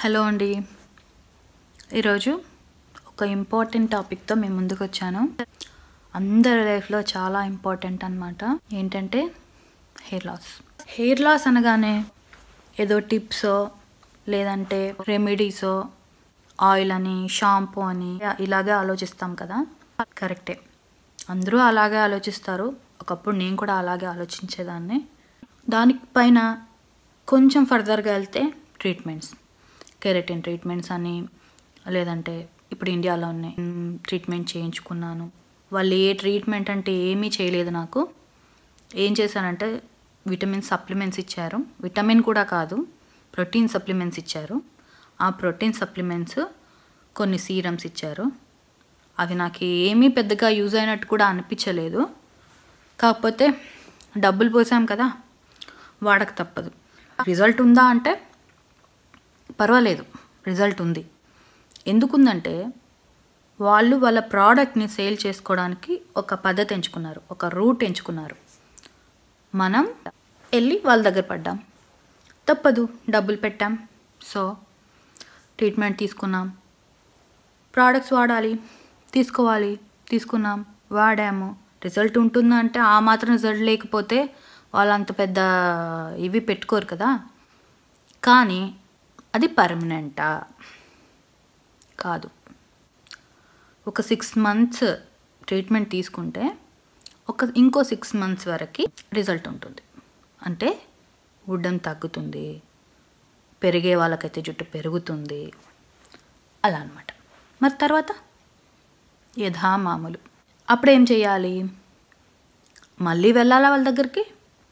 hello అండి ఈరోజు ఒక ఇంపార్టెంట్ టాపిక్తో మేము ముందుకు వచ్చాను అందరి లైఫ్లో చాలా ఇంపార్టెంట్ అనమాట ఏంటంటే హెయిర్ లాస్ హెయిర్ లాస్ అనగానే ఏదో టిప్సో లేదంటే రెమెడీసో ఆయిల్ అని షాంపూ అని ఇలాగే ఆలోచిస్తాం కదా కరెక్టే అందరూ అలాగే ఆలోచిస్తారు ఒకప్పుడు నేను కూడా అలాగే ఆలోచించేదాన్ని దానిపైన కొంచెం ఫర్దర్గా వెళ్తే ట్రీట్మెంట్స్ కెరటిన్ ట్రీట్మెంట్స్ అని లేదంటే ఇప్పుడు ఇండియాలో ఉన్నాయి మ్, ట్రీట్మెంట్ చేయించుకున్నాను వాళ్ళు ఏ ట్రీట్మెంట్ అంటే ఏమీ చేయలేదు నాకు ఏం చేశానంటే విటమిన్ సప్లిమెంట్స్ ఇచ్చారు విటమిన్ కూడా కాదు ప్రోటీన్ సప్లిమెంట్స్ ఇచ్చారు ఆ ప్రోటీన్ సప్లిమెంట్స్ కొన్ని సీరమ్స్ ఇచ్చారు అవి నాకు ఏమీ పెద్దగా యూజ్ అయినట్టు కూడా అనిపించలేదు కాకపోతే డబ్బులు పోసాం కదా వాడక తప్పదు రిజల్ట్ ఉందా అంటే పర్వాలేదు రిజల్ట్ ఉంది ఎందుకుందంటే వాళ్ళు వాళ్ళ ప్రోడక్ట్ని సేల్ చేసుకోవడానికి ఒక పద్ధతి ఎంచుకున్నారు ఒక రూట్ ఎంచుకున్నారు మనం వెళ్ళి వాళ్ళ దగ్గర పడ్డాం తప్పదు డబ్బులు పెట్టాం సో ట్రీట్మెంట్ తీసుకున్నాం ప్రోడక్ట్స్ వాడాలి తీసుకోవాలి తీసుకున్నాం వాడాము రిజల్ట్ ఉంటుందా అంటే ఆ మాత్రం రిజల్ట్ లేకపోతే వాళ్ళు అంత పెద్ద ఇవి పెట్టుకోరు కదా కానీ అది పర్మనెంటా కాదు ఒక సిక్స్ మంత్స్ ట్రీట్మెంట్ తీసుకుంటే ఒక ఇంకో సిక్స్ మంత్స్ వరకు రిజల్ట్ ఉంటుంది అంటే ఉడ్డం తగ్గుతుంది పెరిగే వాళ్ళకైతే జుట్టు పెరుగుతుంది అలా అనమాట మరి తర్వాత యథా మామూలు అప్పుడు ఏం చేయాలి మళ్ళీ వెళ్ళాలా వాళ్ళ దగ్గరికి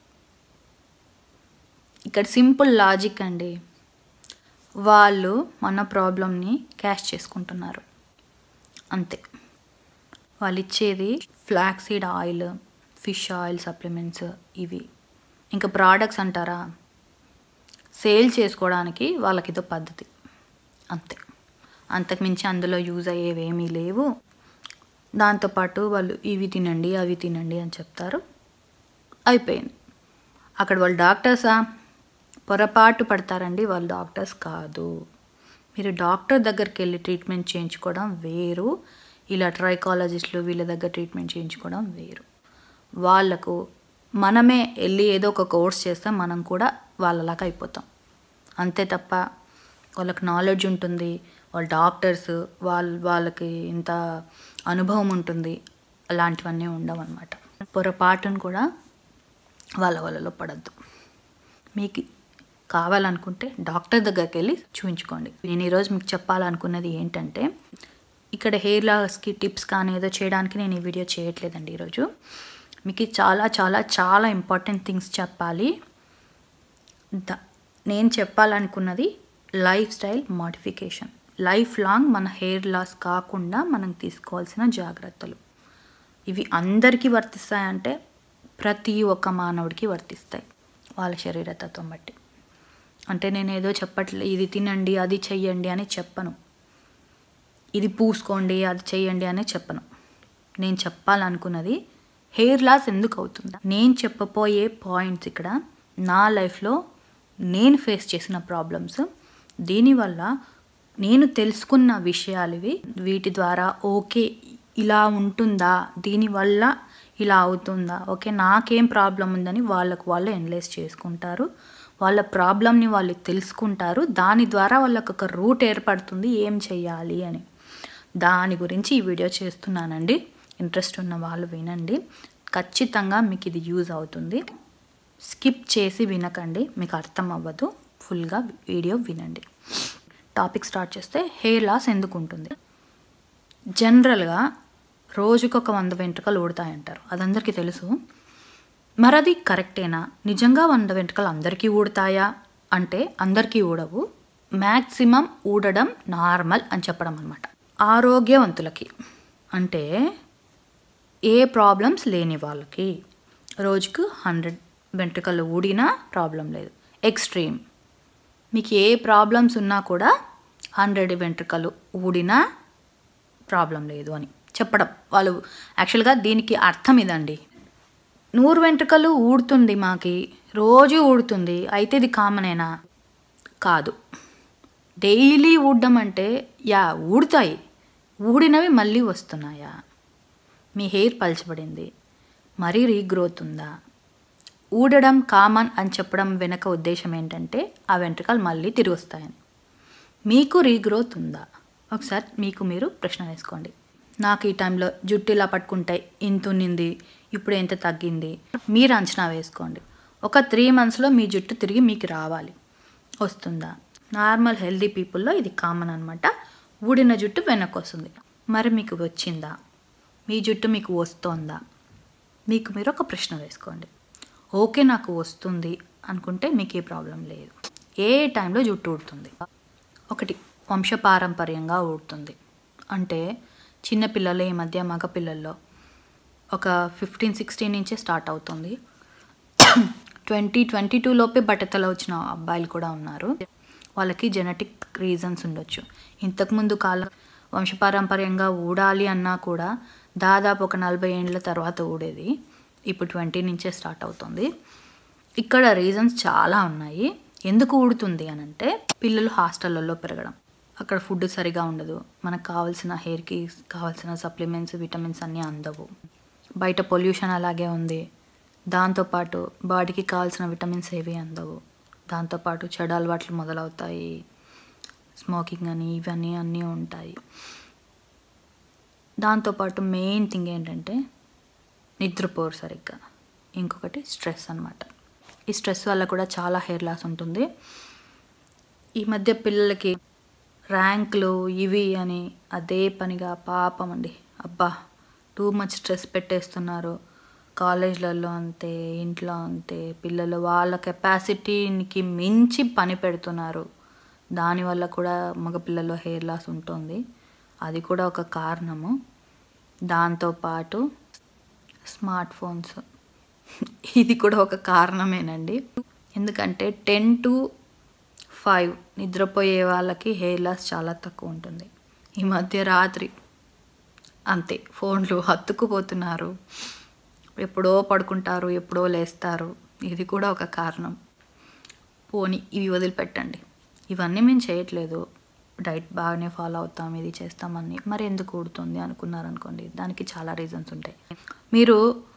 ఇక్కడ సింపుల్ లాజిక్ అండి వాళ్ళు మన ప్రాబ్లమ్ని క్యాష్ చేసుకుంటున్నారు అంతే వాళ్ళు ఇచ్చేది flax seed oil fish oil supplements ఇవి ఇంకా ప్రోడక్ట్స్ అంటారా సేల్ చేసుకోవడానికి వాళ్ళకి ఇదో పద్ధతి అంతే అంతకుమించి అందులో యూజ్ అయ్యేవి ఏమీ లేవు దాంతోపాటు వాళ్ళు ఇవి తినండి అవి తినండి అని చెప్తారు అయిపోయింది అక్కడ వాళ్ళు డాక్టర్సా పొరపాటు పడతారండి వాళ్ళు డాక్టర్స్ కాదు మీరు డాక్టర్ దగ్గరికి వెళ్ళి ట్రీట్మెంట్ చేయించుకోవడం వేరు ఇలా ట్రైకాలజిస్టులు వీళ్ళ దగ్గర ట్రీట్మెంట్ చేయించుకోవడం వేరు వాళ్ళకు మనమే వెళ్ళి ఏదో ఒక కోర్స్ చేస్తే మనం కూడా వాళ్ళలాగా అయిపోతాం అంతే తప్ప వాళ్ళకి నాలెడ్జ్ ఉంటుంది వాళ్ళ డాక్టర్స్ వాళ్ళ వాళ్ళకి ఇంత అనుభవం ఉంటుంది అలాంటివన్నీ ఉండవు అనమాట పొరపాటును కూడా వాళ్ళ వాళ్ళలో పడద్దు మీకు కావాలనుకుంటే డాక్టర్ దగ్గరికి వెళ్ళి చూపించుకోండి నేను ఈరోజు మీకు చెప్పాలనుకున్నది ఏంటంటే ఇక్కడ హెయిర్ లాస్కి టిప్స్ కానీ ఏదో చేయడానికి నేను ఈ వీడియో చేయట్లేదండి ఈరోజు మీకు చాలా చాలా చాలా ఇంపార్టెంట్ థింగ్స్ చెప్పాలి ద నేను చెప్పాలనుకున్నది lifestyle modification lifelong మన హెయిర్ లాస్ కాకుండా మనం తీసుకోవాల్సిన జాగ్రత్తలు ఇవి అందరికీ వర్తిస్తాయంటే ప్రతి ఒక్క మానవుడికి వర్తిస్తాయి వాళ్ళ శరీరతత్వం బట్టి అంటే నేను ఏదో చెప్పట్లే ఇది తినండి అది చెయ్యండి అని చెప్పను ఇది పూసుకోండి అది చెయ్యండి అని చెప్పను నేను చెప్పాలనుకున్నది హెయిర్ లాస్ ఎందుకు అవుతుందా నేను చెప్పబోయే పాయింట్స్ ఇక్కడ నా లైఫ్లో నేను ఫేస్ చేసిన ప్రాబ్లమ్స్ దీనివల్ల నేను తెలుసుకున్న విషయాలు ఇవి వీటి ద్వారా ఓకే ఇలా ఉంటుందా దీనివల్ల ఇలా అవుతుందా ఓకే నాకేం ప్రాబ్లం ఉందని వాళ్ళకు వాళ్ళు ఎనలైజ్ చేసుకుంటారు వాళ్ళ ప్రాబ్లమ్ని వాళ్ళు తెలుసుకుంటారు దాని ద్వారా వాళ్ళకు ఒక రూట్ ఏర్పడుతుంది ఏం చెయ్యాలి అని దాని గురించి ఈ వీడియో చేస్తున్నానండి ఇంట్రెస్ట్ ఉన్న వాళ్ళు వినండి ఖచ్చితంగా మీకు ఇది యూజ్ అవుతుంది స్కిప్ చేసి వినకండి మీకు అర్థం అవ్వదు ఫుల్గా వీడియో వినండి టాపిక్ స్టార్ట్ చేస్తే హెయిర్ లాస్ ఎందుకు ఉంటుంది జనరల్గా రోజుకు ఒక వంద వెంట్రుకలు ఊడతాయంటారు అది అందరికీ తెలుసు మరి అది కరెక్టేనా నిజంగా వంద వెంట్రుకలు అందరికీ ఊడతాయా అంటే అందరికీ ఊడవు మ్యాక్సిమం ఊడడం నార్మల్ అని చెప్పడం అనమాట ఆరోగ్యవంతులకి అంటే ఏ ప్రాబ్లమ్స్ లేని వాళ్ళకి రోజుకు హండ్రెడ్ వెంట్రుకలు ఊడినా ప్రాబ్లం లేదు ఎక్స్ట్రీమ్ మీకు ఏ ప్రాబ్లమ్స్ ఉన్నా కూడా హండ్రెడ్ వెంట్రుకలు ఊడినా ప్రాబ్లం లేదు అని చెప్పడం వాళ్ళు యాక్చువల్గా దీనికి అర్థం ఇదండి నూరు వెంట్రుకలు ఊడుతుంది మాకి రోజు ఊడుతుంది అయితే ఇది కామనేనా కాదు డైలీ ఊడడం అంటే యా ఊడుతాయి ఊడినవి మళ్ళీ వస్తున్నాయా మీ హెయిర్ పలచబడింది మరీ రీగ్రోత్ ఉందా ఊడడం కామన్ అని చెప్పడం వెనక ఉద్దేశం ఏంటంటే ఆ వెంట్రుకలు మళ్ళీ తిరిగి వస్తాయని మీకు రీగ్రోత్ ఉందా ఒకసారి మీకు మీరు ప్రశ్న వేసుకోండి నాకు ఈ టైంలో జుట్టు ఇలా పట్టుకుంటే ఇంత ఉన్నింది ఇప్పుడు ఎంత తగ్గింది మీరు అంచనా వేసుకోండి ఒక త్రీ మంత్స్లో మీ జుట్టు తిరిగి మీకు రావాలి వస్తుందా నార్మల్ హెల్దీ పీపుల్లో ఇది కామన్ అనమాట ఊడిన జుట్టు వెనక్కి వస్తుంది మరి మీకు వచ్చిందా మీ జుట్టు మీకు వస్తోందా మీకు మీరు ఒక ప్రశ్న వేసుకోండి ఓకే నాకు వస్తుంది అనుకుంటే మీకు ఏ ప్రాబ్లం లేదు ఏ టైంలో జుట్టు ఊడుతుంది ఒకటి వంశపారంపర్యంగా ఊడుతుంది అంటే చిన్నపిల్లలు ఈ మధ్య మగ పిల్లల్లో ఒక ఫిఫ్టీన్ సిక్స్టీన్ నుంచే స్టార్ట్ అవుతుంది ట్వంటీ ట్వంటీ టూ లోపే బట్టతల వచ్చిన అబ్బాయిలు కూడా ఉన్నారు వాళ్ళకి జెనెటిక్ రీజన్స్ ఉండొచ్చు ఇంతకుముందు కాలం వంశపారంపర్యంగా ఊడాలి అన్నా కూడా దాదాపు ఒక నలభై ఏండ్ల తర్వాత ఊడేది ఇప్పుడు ట్వంటీ నుంచే స్టార్ట్ అవుతుంది ఇక్కడ రీజన్స్ చాలా ఉన్నాయి ఎందుకు ఊడుతుంది అని అంటే పిల్లలు హాస్టళ్ళల్లో పెరగడం అక్కడ ఫుడ్ సరిగా ఉండదు మనకు కావాల్సిన హెయిర్కి కావాల్సిన సప్లిమెంట్స్ విటమిన్స్ అన్నీ అందవు బయట పొల్యూషన్ అలాగే ఉంది దాంతోపాటు బాడీకి కావాల్సిన విటమిన్స్ ఏవి అందవు దాంతోపాటు చెడు అలవాట్లు మొదలవుతాయి స్మోకింగ్ అని ఇవన్నీ అన్నీ ఉంటాయి దాంతోపాటు మెయిన్ థింగ్ ఏంటంటే నిద్రపోరు సరిగ్గా ఇంకొకటి స్ట్రెస్ అన్నమాట ఈ స్ట్రెస్ వల్ల కూడా చాలా హెయిర్ లాస్ ఉంటుంది ఈ మధ్య పిల్లలకి ర్యాంకులు ఇవి అని అదే పనిగా పాపం అండి అబ్బా టూ మచ్ స్ట్రెస్ పెట్టేస్తున్నారు కాలేజ్లలో అంతే ఇంట్లో అంతే పిల్లలు వాళ్ళ కెపాసిటీకి మించి పని పెడుతున్నారు దానివల్ల కూడా మగపిల్లల్లో హెయిర్ లాస్ ఉంటుంది అది కూడా ఒక కారణము దాంతోపాటు స్మార్ట్ ఫోన్స్ ఇది కూడా ఒక కారణమేనండి ఎందుకంటే టెన్ టు ఫైవ్ నిద్రపోయే వాళ్ళకి హెయిర్ లాస్ చాలా తక్కువ ఉంటుంది ఈ మధ్య రాత్రి అంతే ఫోన్లు హత్తుకుపోతున్నారు ఎప్పుడో పడుకుంటారు ఎప్పుడో లేస్తారు ఇది కూడా ఒక కారణం పోని ఇవి వదిలిపెట్టండి ఇవన్నీ మేము చేయట్లేదు డైట్ బాగానే ఫాలో అవుతాం ఇది చేస్తామని మరి ఎందుకు ఊడుతుంది అనుకున్నారనుకోండి దానికి చాలా రీజన్స్ ఉంటాయి మీరు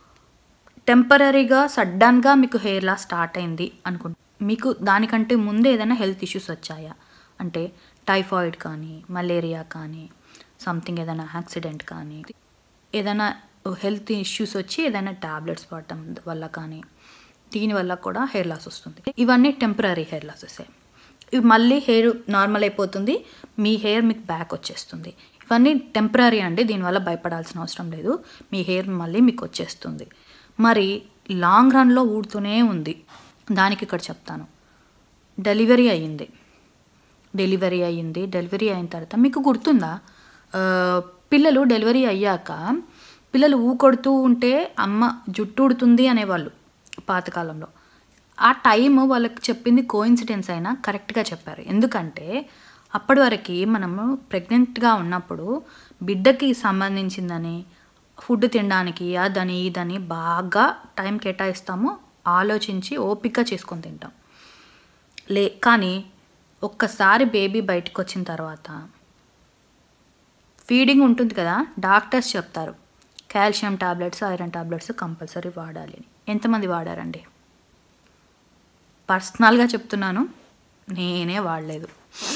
టెంపరీగా సడన్గా మీకు హెయిర్ లాస్ స్టార్ట్ అయింది అనుకుంటే మీకు దానికంటే ముందే ఏదైనా హెల్త్ ఇష్యూస్ వచ్చాయా అంటే టైఫాయిడ్ కానీ మలేరియా కానీ సంథింగ్ ఏదైనా యాక్సిడెంట్ కానీ ఏదైనా హెల్త్ ఇష్యూస్ వచ్చి ఏదైనా ట్యాబ్లెట్స్ వాడటం వల్ల కానీ దీనివల్ల కూడా హెయిర్ లాస్ వస్తుంది ఇవన్నీ టెంపరీ హెయిర్ లాసెస్ ఇవి మళ్ళీ హెయిర్ నార్మల్ అయిపోతుంది మీ హెయిర్ మీకు బ్యాక్ వచ్చేస్తుంది ఇవన్నీ టెంపరీ అండి దీనివల్ల భయపడాల్సిన అవసరం లేదు మీ హెయిర్ మళ్ళీ మీకు వచ్చేస్తుంది మరి లాంగ్ రన్లో ఊడుతూనే ఉంది దానికి ఇక్కడ చెప్తాను డెలివరీ అయ్యింది డెలివరీ అయ్యింది డెలివరీ అయిన తర్వాత మీకు గుర్తుందా ఆ, పిల్లలు డెలివరీ అయ్యాక పిల్లలు ఊకొడుతూ ఉంటే అమ్మ జుట్టు ఉడుతుంది అనేవాళ్ళు పాతకాలంలో ఆ టైం వాళ్ళకి చెప్పింది కోఇన్సిడెన్స్ అయినా కరెక్ట్గా చెప్పారు ఎందుకంటే అప్పటి వరకు మనము ప్రెగ్నెంట్గా ఉన్నప్పుడు బిడ్డకి సంబంధించిందని ఫుడ్ తినడానికి అదని ఇదని బాగా టైం కేటాయిస్తాము ఆలోచించి ఓపిక చేసుకొని తింటాం లే కానీ ఒక్కసారి బేబీ బయటకు వచ్చిన తర్వాత ఫీడింగ్ ఉంటుంది కదా డాక్టర్స్ చెప్తారు calcium tablets iron tablets compulsory వాడాలి అని ఎంతమంది వాడారండి పర్సనల్గా చెప్తున్నాను నేనే వాడలేదు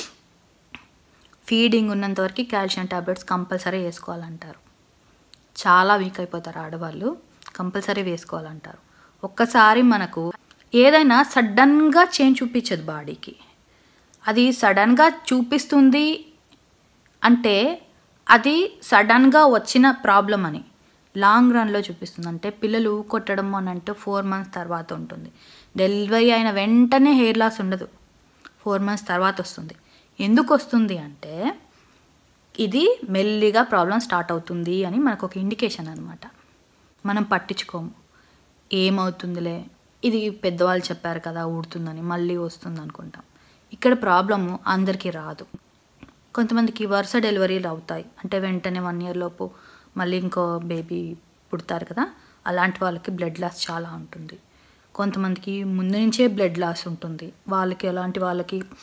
ఫీడింగ్ ఉన్నంత వరకు కాల్షియం టాబ్లెట్స్ కంపల్సరీ వేసుకోవాలంటారు చాలా వీక్ అయిపోతారు ఆడవాళ్ళు కంపల్సరీ వేసుకోవాలంటారు ఒక్కసారి మనకు ఏదైనా సడన్గా చేంజ్ చూపించదు బాడీకి అది సడన్గా చూపిస్తుంది అంటే అది సడన్గా వచ్చిన ప్రాబ్లం అని లాంగ్ రన్లో చూపిస్తుంది అంటే పిల్లలు కొట్టడం అని అంటే ఫోర్ మంత్స్ తర్వాత ఉంటుంది డెలివరీ అయిన వెంటనే హెయిర్ లాస్ ఉండదు ఫోర్ మంత్స్ తర్వాత వస్తుంది ఎందుకు వస్తుంది అంటే ఇది మెల్లిగా ప్రాబ్లం స్టార్ట్ అవుతుంది అని మనకు ఒక ఇండికేషన్ అనమాట మనం పట్టించుకోము ఏమవుతుందిలే ఇది పెద్దవాళ్ళు చెప్పారు కదా ఊడుతుందని మళ్ళీ వస్తుంది అనుకుంటాం ఇక్కడ ప్రాబ్లము అందరికీ రాదు కొంతమందికి వరుస డెలివరీలు అవుతాయి అంటే వెంటనే వన్ ఇయర్ లోపు మళ్ళీ ఇంకో బేబీ పుడతారు కదా అలాంటి వాళ్ళకి బ్లడ్ లాస్ చాలా ఉంటుంది కొంతమందికి ముందు నుంచే బ్లడ్ లాస్ ఉంటుంది వాళ్ళకి అలాంటి వాళ్ళకి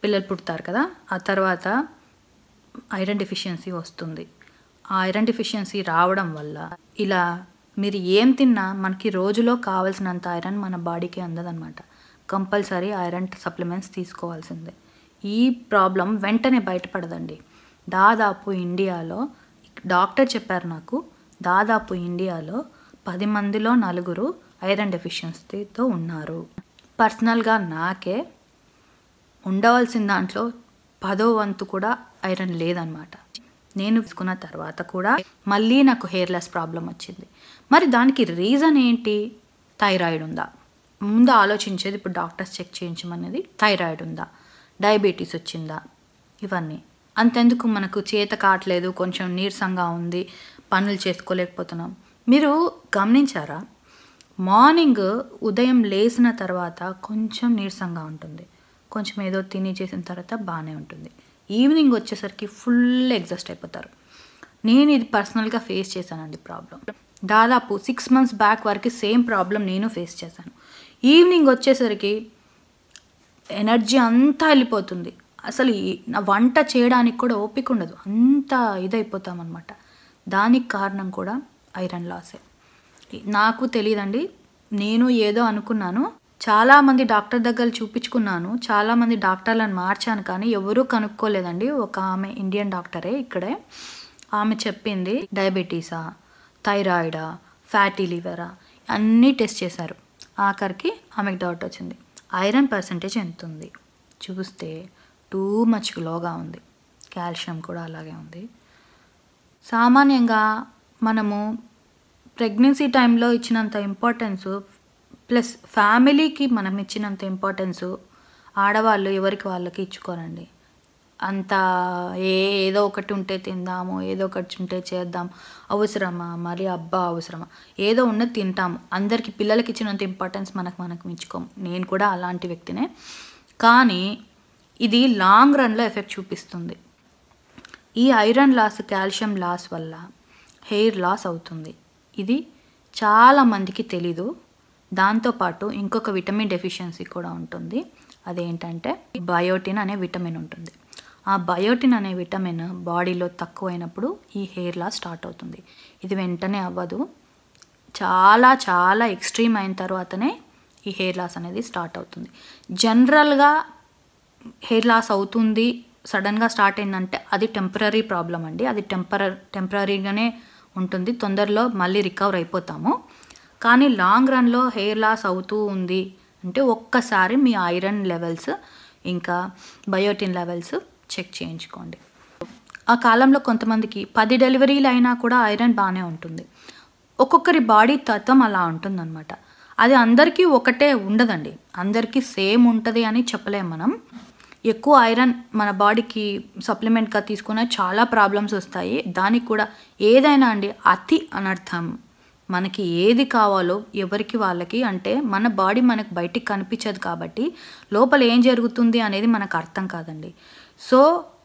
పిల్లలు పుడతారు కదా ఆ తర్వాత ఐరన్ డెఫిషియన్సీ వస్తుంది ఆ ఐరన్ డెఫిషియన్సీ రావడం వల్ల ఇలా మీరు ఏం తిన్నా మనకి రోజులో కావాల్సినంత ఐరన్ మన బాడీకి అందదన్నమాట కంపల్సరీ ఐరన్ సప్లిమెంట్స్ తీసుకోవాల్సిందే ఈ ప్రాబ్లం వెంటనే బయటపడదండి దాదాపు ఇండియాలో డాక్టర్ చెప్పారు నాకు దాదాపు ఇండియాలో పది మందిలో నలుగురు ఐరన్ డెఫిషియన్సీతో ఉన్నారు పర్సనల్గా నాకే ఉండవలసిన దాంట్లో పదో వంతు కూడా ఐరన్ లేదనమాట నేను తీసుకున్న తర్వాత కూడా మళ్ళీ నాకు హెయిర్ లెస్ ప్రాబ్లం వచ్చింది మరి దానికి రీజన్ ఏంటి థైరాయిడ్ ఉందా ముందు ఆలోచించేది ఇప్పుడు డాక్టర్స్ చెక్ చేయించమనేది థైరాయిడ్ ఉందా డయాబెటీస్ వచ్చిందా ఇవన్నీ అంతెందుకు మనకు చేత కావట్లేదు కొంచెం నీరసంగా ఉంది పనులు చేసుకోలేకపోతున్నాం మీరు గమనించారా మార్నింగ్ ఉదయం లేచిన తర్వాత కొంచెం నీరసంగా ఉంటుంది కొంచెం ఏదో తిని చేసిన తర్వాత బాగానే ఉంటుంది ఈవినింగ్ వచ్చేసరికి ఫుల్ ఎగ్జాస్ట్ అయిపోతారు నేను ఇది పర్సనల్గా ఫేస్ చేశానండి ప్రాబ్లం దాదాపు సిక్స్ మంత్స్ బ్యాక్ వరకు సేమ్ ప్రాబ్లం నేను ఫేస్ చేశాను ఈవినింగ్ వచ్చేసరికి ఎనర్జీ అంతా వెళ్ళిపోతుంది అసలు ఈ- నా వంట చేయడానికి కూడా ఓపిక ఉండదు అంత ఇదైపోతామన్నమాట దానికి కారణం కూడా ఐరన్ లాసే నాకు తెలియదండి నేను ఏదో అనుకున్నాను చాలామంది డాక్టర్ దగ్గర చూపించుకున్నాను చాలామంది డాక్టర్లను మార్చాను కానీ ఎవరూ కనుక్కోలేదండి ఒక ఆమె ఇండియన్ డాక్టరే ఇక్కడే ఆమె చెప్పింది డయాబెటీసా థైరాయిడా ఫ్యాటీ లివరా అన్నీ టెస్ట్ చేశారు ఆఖరికి ఆమెకు డౌట్ వచ్చింది ఐరన్ పర్సంటేజ్ ఎంత ఉంది చూస్తే టూ మచ్ లోగా ఉంది కాల్షియం కూడా అలాగే ఉంది సామాన్యంగా మనము ప్రెగ్నెన్సీ టైంలో ఇచ్చినంత ఇంపార్టెన్స్ ప్లస్ ఫ్యామిలీకి మనం ఇచ్చినంత ఇంపార్టెన్స్ ఆడవాళ్ళు ఎవరికి వాళ్ళకి ఇచ్చుకోరండి అంత ఏ ఏదో ఒకటి ఉంటే తిందాము ఏదో ఒకటి ఉంటే చేద్దాం అవసరమా మరి అబ్బా అవసరమా ఏదో ఉన్నది తింటాము అందరికి పిల్లలకి ఇచ్చినంత ఇంపార్టెన్స్ మనకు మనకు ఇచ్చుకోము నేను కూడా అలాంటి వ్యక్తినే కానీ ఇది లాంగ్ రన్లో ఎఫెక్ట్ చూపిస్తుంది ఈ ఐరన్ లాస్ కాల్షియం లాస్ వల్ల హెయిర్ లాస్ అవుతుంది ఇది చాలా మందికి తెలీదు దాంతోపాటు ఇంకొక విటమిన్ డెఫిషియన్సీ కూడా ఉంటుంది అదేంటంటే బయోటిన్ అనే విటమిన్ ఉంటుంది ఆ బయోటిన్ అనే విటమిన్ బాడీలో తక్కువైనప్పుడు ఈ హెయిర్ లాస్ స్టార్ట్ అవుతుంది ఇది వెంటనే అవ్వదు చాలా చాలా ఎక్స్ట్రీమ్ అయిన తర్వాతనే ఈ హెయిర్ లాస్ అనేది స్టార్ట్ అవుతుంది జనరల్గా హెయిర్ లాస్ అవుతుంది సడన్గా స్టార్ట్ అయిందంటే అది టెంపరీ ప్రాబ్లం అండి అది టెంపర టెంపరీగానే ఉంటుంది తొందరలో మళ్ళీ రికవర్ అయిపోతాము కానీ లాంగ్ రన్లో హెయిర్ లాస్ అవుతూ ఉంది అంటే ఒక్కసారి మీ ఐరన్ లెవెల్స్ ఇంకా బయోటిన్ లెవెల్స్ చెక్ చేయించుకోండి ఆ కాలంలో కొంతమందికి పది డెలివరీలు అయినా కూడా ఐరన్ బాగానే ఉంటుంది ఒక్కొక్కరి బాడీ తత్వం అలా ఉంటుందన్నమాట అది అందరికీ ఒకటే ఉండదండి అందరికీ సేమ్ ఉంటుంది అని చెప్పలేం మనం ఎక్కువ ఐరన్ మన బాడీకి సప్లిమెంట్గా తీసుకున్న చాలా ప్రాబ్లమ్స్ వస్తాయి దానికి కూడా ఏదైనా అండి అతి అనర్థం మనకి ఏది కావాలో ఎవరికి వాళ్ళకి అంటే మన బాడీ మనకు బయటికి కనిపించదు కాబట్టి లోపల ఏం జరుగుతుంది అనేది మనకు అర్థం కాదండి సో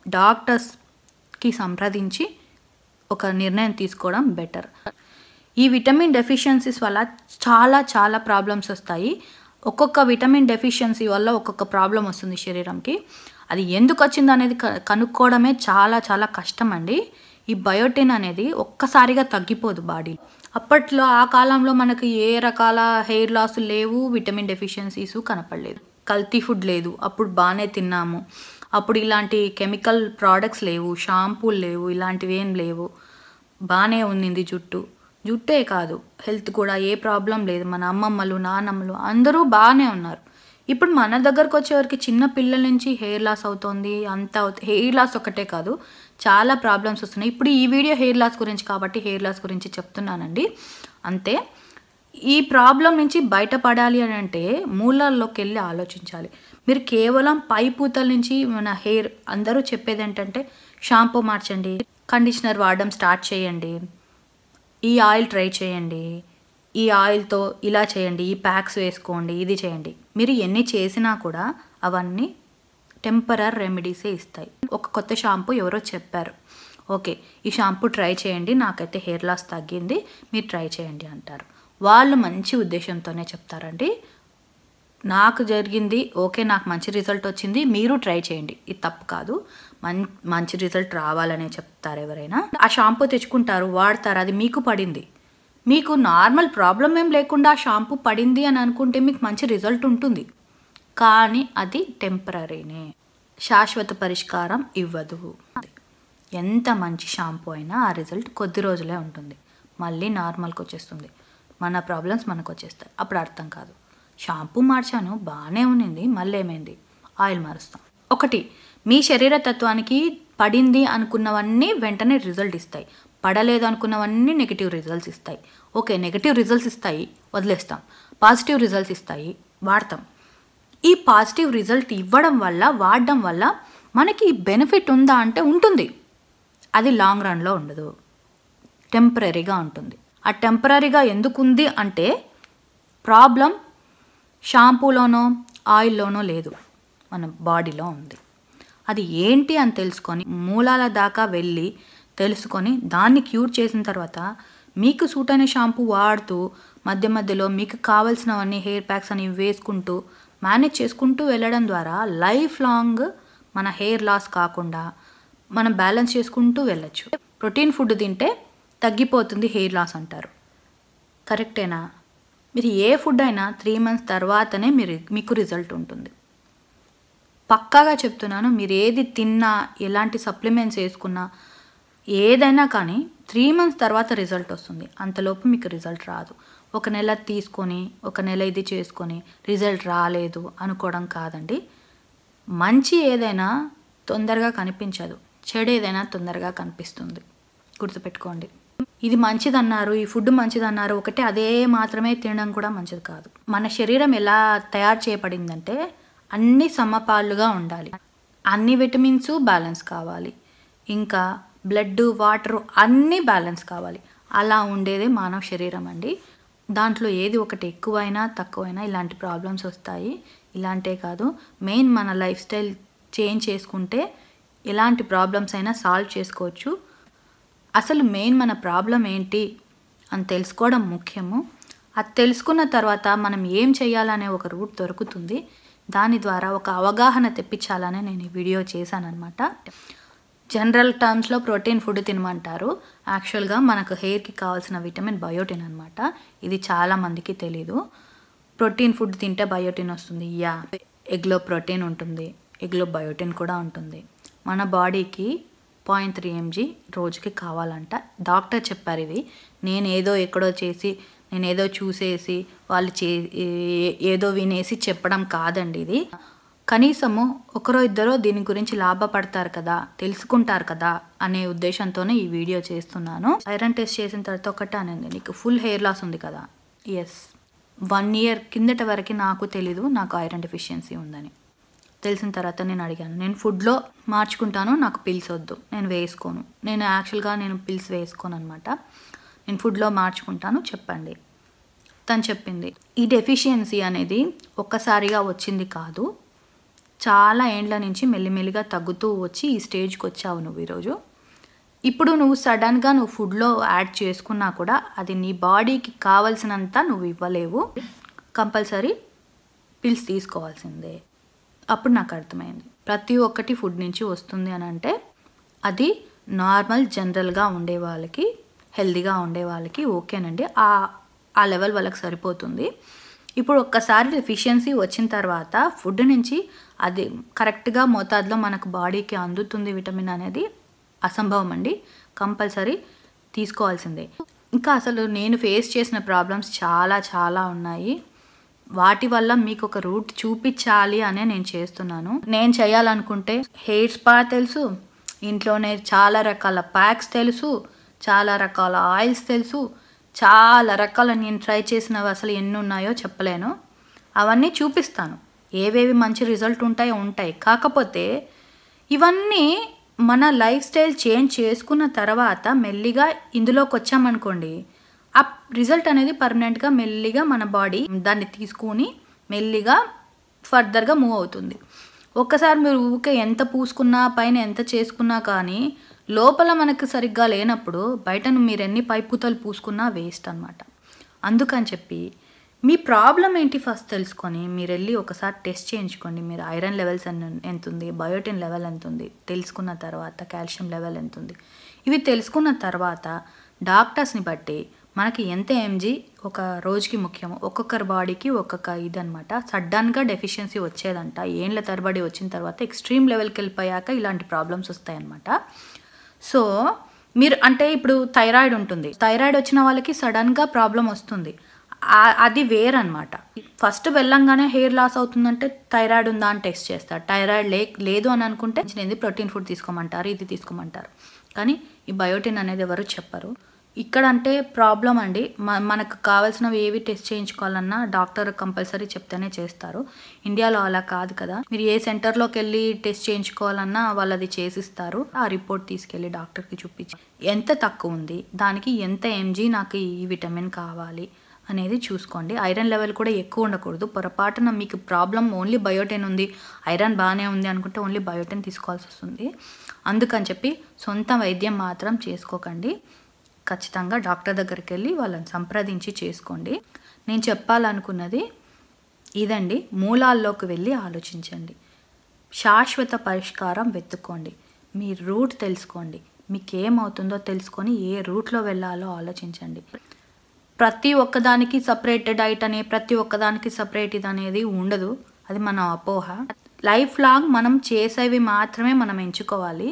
డాక్టర్స్కి సంప్రదించి ఒక నిర్ణయం తీసుకోవడం బెటర్ ఈ విటమిన్ డెఫిషియన్సీస్ వల్ల చాలా చాలా ప్రాబ్లమ్స్ వస్తాయి ఒక్కొక్క విటమిన్ డెఫిషియన్సీ వల్ల ఒక్కొక్క ప్రాబ్లం వస్తుంది శరీరంకి అది ఎందుకు వచ్చింది అనేది క- కనుక్కోవడమే చాలా చాలా కష్టం అండి ఈ బయోటిన్ అనేది ఒక్కసారిగా తగ్గిపోదు బాడీ అప్పట్లో ఆ కాలంలో మనకి ఏ రకాల హెయిర్ లాస్ లేవు విటమిన్ డెఫిషియన్సీస్ కనపడలేదు కల్తీ ఫుడ్ లేదు అప్పుడు బాగానే తిన్నాము అప్పుడు ఇలాంటి కెమికల్ ప్రోడక్ట్స్ లేవు షాంపూలు లేవు ఇలాంటివి ఏం లేవు బాగానే ఉన్నింది జుట్టు జుట్టే కాదు హెల్త్ కూడా ఏ ప్రాబ్లం లేదు మన అమ్మమ్మలు నాన్నమ్మలు అందరూ బాగానే ఉన్నారు ఇప్పుడు మన దగ్గరకు వచ్చేవరకు చిన్న పిల్లల నుంచి హెయిర్ లాస్ అవుతుంది అంత హెయిర్ లాస్ ఒకటే కాదు చాలా ప్రాబ్లమ్స్ వస్తున్నాయి ఇప్పుడు ఈ వీడియో హెయిర్ లాస్ గురించి కాబట్టి హెయిర్ లాస్ గురించి చెప్తున్నానండి అంతే ఈ ప్రాబ్లం నుంచి బయటపడాలి అని అంటే మూలాల్లోకి వెళ్ళి ఆలోచించాలి మీరు కేవలం పై పూతల నుంచి మన హెయిర్ అందరూ చెప్పేది ఏంటంటే షాంపూ మార్చండి కండిషనర్ వాడడం స్టార్ట్ చేయండి ఈ ఆయిల్ ట్రై చేయండి ఈ ఆయిల్తో ఇలా చేయండి ఈ ప్యాక్స్ వేసుకోండి ఇది చేయండి మీరు ఎన్ని చేసినా కూడా అవన్నీ టెంపరర్ రెమెడీసే ఇస్తాయి ఒక కొత్త షాంపూ ఎవరో చెప్పారు ఓకే ఈ షాంపూ ట్రై చేయండి నాకైతే హెయిర్ లాస్ తగ్గింది మీరు ట్రై చేయండి అంటారు వాళ్ళు మంచి ఉద్దేశంతోనే చెప్తారండి నాకు జరిగింది ఓకే నాకు మంచి రిజల్ట్ వచ్చింది మీరు ట్రై చేయండి ఇది తప్పు కాదు మం మంచి రిజల్ట్ రావాలనే చెప్తారు ఎవరైనా ఆ షాంపూ తెచ్చుకుంటారు వాడతారు అది మీకు పడింది మీకు నార్మల్ ప్రాబ్లం ఏం లేకుండా ఆ షాంపూ పడింది అని అనుకుంటే మీకు మంచి రిజల్ట్ ఉంటుంది కానీ అది టెంపరీనే శాశ్వత పరిష్కారం ఇవ్వదు ఎంత మంచి షాంపూ అయినా ఆ రిజల్ట్ కొద్ది రోజులే ఉంటుంది మళ్ళీ నార్మల్కి వచ్చేస్తుంది మన ప్రాబ్లమ్స్ మనకు వచ్చేస్తాయి అప్పుడు అర్థం కాదు షాంపూ మార్చాను బాగానే ఉన్నింది మళ్ళీ ఏమైంది ఆయిల్ మారుస్తాం ఒకటి మీ శరీర తత్వానికి పడింది అనుకున్నవన్నీ వెంటనే రిజల్ట్ ఇస్తాయి పడలేదు అనుకున్నవన్నీ నెగిటివ్ రిజల్ట్స్ ఇస్తాయి ఓకే నెగిటివ్ రిజల్ట్స్ ఇస్తాయి వదిలేస్తాం పాజిటివ్ రిజల్ట్స్ ఇస్తాయి వాడతాం ఈ పాజిటివ్ రిజల్ట్ ఇవ్వడం వల్ల వాడడం వల్ల మనకి బెనిఫిట్ ఉందా అంటే ఉంటుంది అది లాంగ్ రన్లో ఉండదు టెంపరీగా ఉంటుంది ఆ టెంపరీగా ఎందుకు ఉంది అంటే ప్రాబ్లం షాంపూలోనో ఆయిల్లోనో లేదు మన బాడీలో ఉంది అది ఏంటి అని తెలుసుకొని మూలాల దాకా వెళ్ళి తెలుసుకొని దాన్ని క్యూర్ చేసిన తర్వాత మీకు సూట్ అయిన షాంపూ వాడుతూ మధ్య మధ్యలో మీకు కావాల్సినవన్నీ హెయిర్ ప్యాక్స్ అని వేసుకుంటూ మేనేజ్ చేసుకుంటూ వెళ్ళడం ద్వారా లైఫ్ లాంగ్ మన హెయిర్ లాస్ కాకుండా మనం బ్యాలెన్స్ చేసుకుంటూ వెళ్ళొచ్చు ప్రోటీన్ ఫుడ్ తింటే తగ్గిపోతుంది హెయిర్ లాస్ అంటారు కరెక్టేనా మీరు ఏ ఫుడ్ అయినా త్రీ మంత్స్ తర్వాతనే మీరు మీకు రిజల్ట్ ఉంటుంది పక్కాగా చెప్తున్నాను మీరు ఏది తిన్నా ఎలాంటి సప్లిమెంట్స్ వేసుకున్నా ఏదైనా కానీ త్రీ మంత్స్ తర్వాత రిజల్ట్ వస్తుంది అంతలోపు మీకు రిజల్ట్ రాదు ఒక నెల తీసుకొని ఒక నెల ఇది చేసుకొని రిజల్ట్ రాలేదు అనుకోవడం కాదండి మంచి ఏదైనా తొందరగా కనిపించదు చెడు ఏదైనా తొందరగా కనిపిస్తుంది గుర్తుపెట్టుకోండి ఇది మంచిదన్నారు ఈ ఫుడ్ మంచిదన్నారు ఒకటే అదే మాత్రమే తినడం కూడా మంచిది కాదు మన శరీరం ఎలా తయారు చేయబడిందంటే అన్ని సమపాలుగా ఉండాలి అన్ని విటమిన్స్ బ్యాలెన్స్ కావాలి ఇంకా బ్లడ్ వాటర్ అన్నీ బ్యాలెన్స్ కావాలి అలా ఉండేదే మానవ శరీరం అండి దాంట్లో ఏది ఒకటి ఎక్కువైనా తక్కువైనా ఇలాంటి ప్రాబ్లమ్స్ వస్తాయి ఇలాంటే కాదు మెయిన్ మన లైఫ్ స్టైల్ చేంజ్ చేసుకుంటే ఎలాంటి ప్రాబ్లమ్స్ అయినా సాల్వ్ చేసుకోవచ్చు అసలు మెయిన్ మన ప్రాబ్లం ఏంటి అని తెలుసుకోవడం ముఖ్యము అది తెలుసుకున్న తర్వాత మనం ఏం చేయాలనే ఒక రూట్ దొరుకుతుంది దాని ద్వారా ఒక అవగాహన తెప్పించాలని నేను ఈ వీడియో చేశానమాట జనరల్ టర్మ్స్లో ప్రోటీన్ ఫుడ్ తినమంటారు యాక్చువల్గా మనకు హెయిర్కి కావాల్సిన విటమిన్ బయోటిన్ అనమాట ఇది చాలా మందికి తెలీదు ప్రోటీన్ ఫుడ్ తింటే బయోటిన్ వస్తుంది యా ఎగ్లో ప్రోటీన్ ఉంటుంది ఎగ్లో బయోటిన్ కూడా ఉంటుంది మన బాడీకి పాయింట్ త్రీ ఎంజీ రోజుకి కావాలంట డాక్టర్ చెప్పారు ఇది నేను ఏదో ఎక్కడో చేసి నేను ఏదో చూసేసి వాళ్ళు చే ఏ- ఏదో వినేసి చెప్పడం కాదండి ఇది కనీసము ఒకరో ఇద్దరో దీని గురించి లాభపడతారు కదా తెలుసుకుంటారు కదా అనే ఉద్దేశంతోనే ఈ వీడియో చేస్తున్నాను ఐరన్ టెస్ట్ చేసిన తర్వాత ఒకటే అనేది నీకు ఫుల్ హెయిర్ లాస్ ఉంది కదా ఎస్ వన్ ఇయర్ కిందట వరకు నాకు తెలీదు నాకు ఐరన్ డెఫిషియన్సీ ఉందని తెలిసిన తర్వాత నేను అడిగాను నేను ఫుడ్లో మార్చుకుంటాను నాకు పిల్స్ వద్దు నేను వేసుకోను నేను యాక్చువల్గా నేను పిల్స్ వేసుకోను అనమాట నేను ఫుడ్లో మార్చుకుంటాను చెప్పండి తను చెప్పింది ఈ డెఫిషియన్సీ అనేది ఒక్కసారిగా వచ్చింది కాదు చాలా ఏండ్ల నుంచి మెల్లిమెల్లిగా తగ్గుతూ వచ్చి ఈ స్టేజ్కి వచ్చావు నువ్వు ఈరోజు ఇప్పుడు నువ్వు సడన్గా నువ్వు ఫుడ్లో యాడ్ చేసుకున్నా కూడా అది నీ బాడీకి కావలసినంత నువ్వు ఇవ్వలేవు కంపల్సరీ పిల్స్ తీసుకోవాల్సిందే అప్పుడు నాకు అర్థమైంది ప్రతి ఒక్కటి ఫుడ్ నుంచి వస్తుంది అని అంటే అది నార్మల్ జనరల్గా ఉండే వాళ్ళకి హెల్దీగా ఉండే వాళ్ళకి ఓకేనండి ఆ ఆ లెవెల్ వాళ్ళకి సరిపోతుంది ఇప్పుడు ఒక్కసారి డెఫిషియన్సీ వచ్చిన తర్వాత ఫుడ్ నుంచి అది కరెక్ట్గా మోతాదులో మనకు బాడీకి అందుతుంది విటమిన్ అనేది అసంభవం అండి కంపల్సరీ తీసుకోవాల్సిందే ఇంకా అసలు నేను ఫేస్ చేసిన ప్రాబ్లమ్స్ చాలా చాలా ఉన్నాయి వాటి వల్ల మీకు ఒక రూట్ చూపించాలి అనే నేను చేస్తున్నాను నేను చేయాలనుకుంటే హెయిర్ స్పా తెలుసు ఇంట్లోనే చాలా రకాల ప్యాక్స్ తెలుసు చాలా రకాల ఆయిల్స్ తెలుసు చాలా రకాల నేను ట్రై చేసినవి అసలు ఎన్ని ఉన్నాయో చెప్పలేను అవన్నీ చూపిస్తాను ఏవేవి మంచి రిజల్ట్ ఉంటాయో ఉంటాయి కాకపోతే ఇవన్నీ మన లైఫ్ స్టైల్ చేంజ్ చేసుకున్న తర్వాత మెల్లిగా ఇందులోకి వచ్చామనుకోండి ఆ రిజల్ట్ అనేది పర్మనెంట్గా మెల్లిగా మన బాడీ దాన్ని తీసుకుని మెల్లిగా ఫర్దర్గా మూవ్ అవుతుంది ఒక్కసారి మీరు ఊకే ఎంత పూసుకున్నా పైన ఎంత చేసుకున్నా కానీ లోపల మనకు సరిగ్గా లేనప్పుడు బయట మీరు ఎన్ని పైపుతలు పూసుకున్నా వేస్ట్ అనమాట అందుకని చెప్పి మీ ప్రాబ్లం ఏంటి ఫస్ట్ తెలుసుకొని మీరు వెళ్ళి ఒకసారి టెస్ట్ చేయించుకోండి మీరు ఐరన్ లెవెల్స్ ఎన్- ఎంత ఉంది బయోటిన్ లెవెల్ ఎంత ఉంది తెలుసుకున్న తర్వాత కాల్షియం లెవెల్ ఎంత ఉంది ఇవి తెలుసుకున్న తర్వాత డాక్టర్స్ని బట్టి మనకి ఎంత ఎంజీ ఒక రోజుకి ముఖ్యమో ఒక్కొక్కరి బాడీకి ఒక్కొక్క ఇదనమాట సడన్గా డెఫిషియన్సీ వచ్చేదంట ఏండ్ల తరబడి వచ్చిన తర్వాత ఎక్స్ట్రీమ్ లెవెల్కి వెళ్ళిపోయాక ఇలాంటి ప్రాబ్లమ్స్ వస్తాయన్నమాట సో మీరు అంటే ఇప్పుడు థైరాయిడ్ ఉంటుంది థైరాయిడ్ వచ్చిన వాళ్ళకి సడన్గా ప్రాబ్లం వస్తుంది ఆ- అది వేరనమాట ఫస్ట్ వెళ్ళంగానే హెయిర్ లాస్ అవుతుందంటే థైరాయిడ్ ఉందా అని టెస్ట్ చేస్తారు థైరాయిడ్ లే లేదు అని అనుకుంటే ఇది ప్రోటీన్ ఫుడ్ తీసుకోమంటారు ఇది తీసుకోమంటారు కానీ ఈ బయోటిన్ అనేది ఎవరు చెప్పరు ఇక్కడ అంటే ప్రాబ్లం అండి మ- మనకు కావాల్సినవి ఏవి టెస్ట్ చేయించుకోవాలన్నా డాక్టర్ కంపల్సరీ చెప్తేనే చేస్తారు ఇండియాలో అలా కాదు కదా మీరు ఏ సెంటర్లోకి వెళ్ళి టెస్ట్ చేయించుకోవాలన్నా వాళ్ళు అది చేసిస్తారు ఆ రిపోర్ట్ తీసుకెళ్ళి డాక్టర్కి చూపించి ఎంత తక్కువ ఉంది దానికి ఎంత ఎంజీ నాకు ఈ విటమిన్ కావాలి అనేది చూసుకోండి ఐరన్ లెవెల్ కూడా ఎక్కువ ఉండకూడదు పొరపాటున మీకు ప్రాబ్లం ఓన్లీ బయోటెన్ ఉంది ఐరన్ బాగానే ఉంది అనుకుంటే ఓన్లీ బయోటెన్ తీసుకోవాల్సి వస్తుంది అందుకని చెప్పి సొంత వైద్యం మాత్రం చేసుకోకండి ఖచ్చితంగా డాక్టర్ దగ్గరికి వెళ్ళి వాళ్ళని సంప్రదించి చేసుకోండి నేను చెప్పాలనుకున్నది ఇదండి మూలాల్లోకి వెళ్ళి ఆలోచించండి శాశ్వత పరిష్కారం వెతుక్కోండి మీ రూట్ తెలుసుకోండి మీకు ఏమవుతుందో తెలుసుకొని ఏ రూట్లో వెళ్ళాలో ఆలోచించండి ప్రతి ఒక్కదానికి సపరేట్ డైట్ అనే ప్రతి ఒక్కదానికి సపరేట్ ఇది అనేది ఉండదు అది మన అపోహ లైఫ్ లాంగ్ మనం చేసేవి మాత్రమే మనం ఎంచుకోవాలి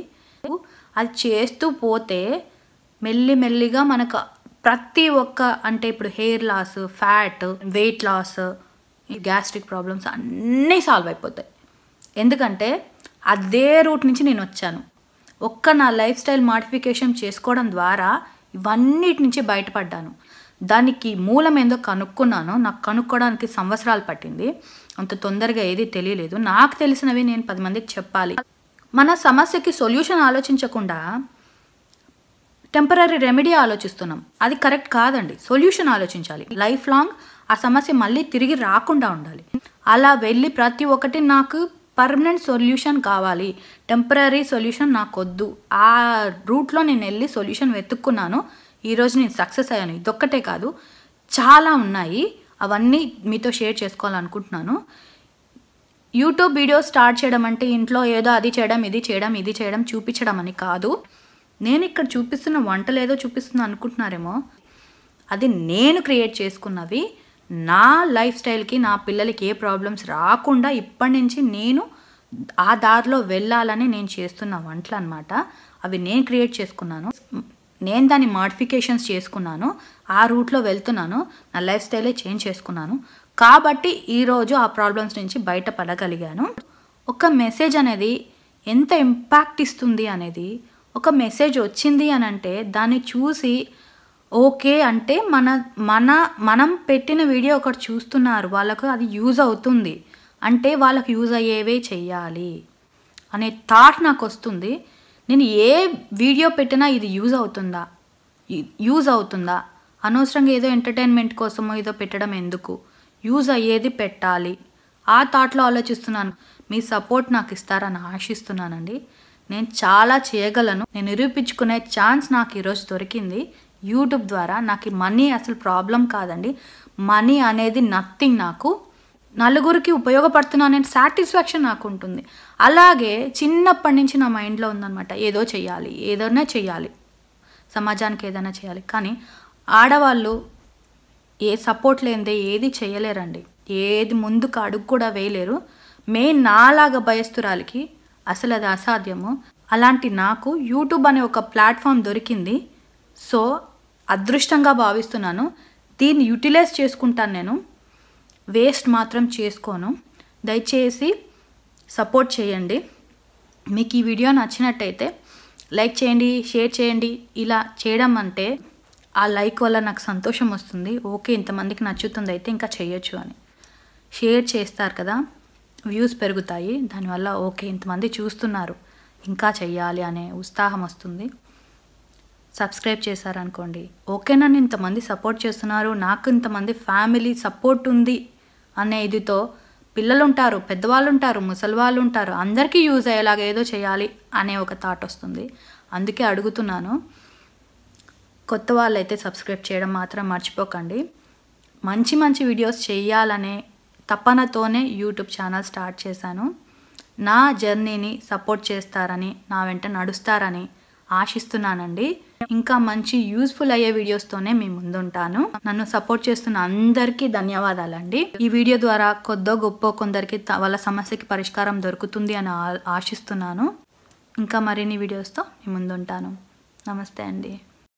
అది చేస్తూ పోతే మెల్లి మెల్లిగా మనకు ప్రతి ఒక్క అంటే ఇప్పుడు hair loss fat weight loss gastric problems అన్నీ సాల్వ్ అయిపోతాయి ఎందుకంటే అదే రూట్ నుంచి నేను వచ్చాను ఒక్క నా లైఫ్ స్టైల్ మాడిఫికేషన్ చేసుకోవడం ద్వారా ఇవన్నిటి నుంచి బయటపడ్డాను దానికి మూలం ఏందో కనుక్కున్నాను నాకు కనుక్కోవడానికి సంవత్సరాలు పట్టింది అంత తొందరగా ఏది తెలియలేదు నాకు తెలిసినవి నేను పది మందికి చెప్పాలి మన సమస్యకి సొల్యూషన్ ఆలోచించకుండా టెంపరీ రెమెడీ ఆలోచిస్తున్నాం అది కరెక్ట్ కాదండి సొల్యూషన్ ఆలోచించాలి లైఫ్ లాంగ్ ఆ సమస్య మళ్ళీ తిరిగి రాకుండా ఉండాలి అలా వెళ్ళి ప్రతి ఒక్కటి నాకు పర్మనెంట్ సొల్యూషన్ కావాలి టెంపరీ సొల్యూషన్ నాకు వద్దు ఆ రూట్లో నేను వెళ్ళి సొల్యూషన్ వెతుక్కున్నాను ఈరోజు నేను సక్సెస్ అయ్యాను ఇదొక్కటే కాదు చాలా ఉన్నాయి అవన్నీ మీతో షేర్ చేసుకోవాలనుకుంటున్నాను యూట్యూబ్ వీడియో స్టార్ట్ చేయడం అంటే ఇంట్లో ఏదో అది చేయడం ఇది చేయడం ఇది చేయడం చూపించడం అని కాదు నేను ఇక్కడ చూపిస్తున్న వంటలు ఏదో చూపిస్తున్నా అనుకుంటున్నారేమో అది నేను క్రియేట్ చేసుకున్నవి నా లైఫ్ స్టైల్కి నా పిల్లలకి ఏ ప్రాబ్లమ్స్ రాకుండా ఇప్పటి నుంచి నేను ఆ దారిలో వెళ్ళాలని నేను చేస్తున్న వంటలు అనమాట అవి నేను క్రియేట్ చేసుకున్నాను నేను దాన్ని మాడిఫికేషన్స్ చేసుకున్నాను ఆ రూట్లో వెళ్తున్నాను నా లైఫ్ స్టైలే చేంజ్ చేసుకున్నాను కాబట్టి ఈరోజు ఆ ప్రాబ్లమ్స్ నుంచి బయటపడగలిగాను ఒక మెసేజ్ అనేది ఎంత ఇంపాక్ట్ ఇస్తుంది అనేది ఒక మెసేజ్ వచ్చింది అని అంటే దాన్ని చూసి ఓకే అంటే మన మన మనం పెట్టిన వీడియో ఒకటి చూస్తున్నారు వాళ్ళకు అది యూజ్ అవుతుంది అంటే వాళ్ళకి యూజ్ అయ్యేవే చెయ్యాలి అనే థాట్ నాకు వస్తుంది నేను ఏ వీడియో పెట్టినా ఇది యూజ్ అవుతుందా యూజ్ అవుతుందా అనవసరంగా ఏదో ఎంటర్టైన్మెంట్ కోసమో ఏదో పెట్టడం ఎందుకు యూజ్ అయ్యేది పెట్టాలి ఆ థాట్లో ఆలోచిస్తున్నాను మీ సపోర్ట్ నాకు ఇస్తారని ఆశిస్తున్నానండి నేను చాలా చేయగలను నేను నిరూపించుకునే ఛాన్స్ నాకు ఈరోజు దొరికింది యూట్యూబ్ ద్వారా నాకు మనీ అసలు ప్రాబ్లం కాదండి మనీ అనేది నథింగ్ నాకు నలుగురికి ఉపయోగపడుతున్నానే సాటిస్ఫాక్షన్ నాకు ఉంటుంది అలాగే చిన్నప్పటి నుంచి నా మైండ్లో ఉందన్నమాట ఏదో చెయ్యాలి ఏదైనా చెయ్యాలి సమాజానికి ఏదైనా చేయాలి కానీ ఆడవాళ్ళు ఏ సపోర్ట్ లేనిదే ఏది చేయలేరండి ఏది ముందుకు అడుగు కూడా వేయలేరు మెయిన్ నాలాగా భయస్తురాలికి అసలు అది అసాధ్యము అలాంటి నాకు యూట్యూబ్ అనే ఒక ప్లాట్ఫామ్ దొరికింది సో అదృష్టంగా భావిస్తున్నాను దీన్ని యూటిలైజ్ చేసుకుంటాను నేను వేస్ట్ మాత్రం చేసుకోను దయచేసి సపోర్ట్ చేయండి మీకు ఈ వీడియో నచ్చినట్టయితే లైక్ చేయండి షేర్ చేయండి ఇలా చేయడం అంటే ఆ లైక్ వల్ల నాకు సంతోషం వస్తుంది ఓకే ఇంతమందికి నచ్చుతుంది అయితే ఇంకా చేయొచ్చు అని షేర్ చేస్తారు కదా వ్యూస్ పెరుగుతాయి దానివల్ల ఓకే ఇంతమంది చూస్తున్నారు ఇంకా చెయ్యాలి అనే ఉత్సాహం వస్తుంది సబ్స్క్రైబ్ చేశారనుకోండి ఓకే నన్ను ఇంతమంది సపోర్ట్ చేస్తున్నారు నాకు ఇంతమంది ఫ్యామిలీ సపోర్ట్ ఉంది అనే ఇదితో పిల్లలు ఉంటారు పెద్దవాళ్ళు ఉంటారు ముసలి వాళ్ళు ఉంటారు అందరికీ యూజ్ అయ్యేలాగా ఏదో చేయాలి అనే ఒక థాట్ వస్తుంది అందుకే అడుగుతున్నాను కొత్త వాళ్ళైతే సబ్స్క్రైబ్ చేయడం మాత్రం మర్చిపోకండి మంచి మంచి వీడియోస్ చేయాలనే తపనతోనే యూట్యూబ్ ఛానల్ స్టార్ట్ చేశాను నా జర్నీని సపోర్ట్ చేస్తారని నా వెంట నడుస్తారని ఆశిస్తున్నానండి ఇంకా మంచి యూస్ఫుల్ అయ్యే వీడియోస్తోనే మీ ముందుంటాను నన్ను సపోర్ట్ చేస్తున్న అందరికీ ధన్యవాదాలండి ఈ వీడియో ద్వారా కొద్దో గొప్ప కొందరికి త- వాళ్ళ సమస్యకి పరిష్కారం దొరుకుతుంది అని ఆ- ఆశిస్తున్నాను ఇంకా మరిన్ని వీడియోస్తో మీ ముందుంటాను నమస్తే అండి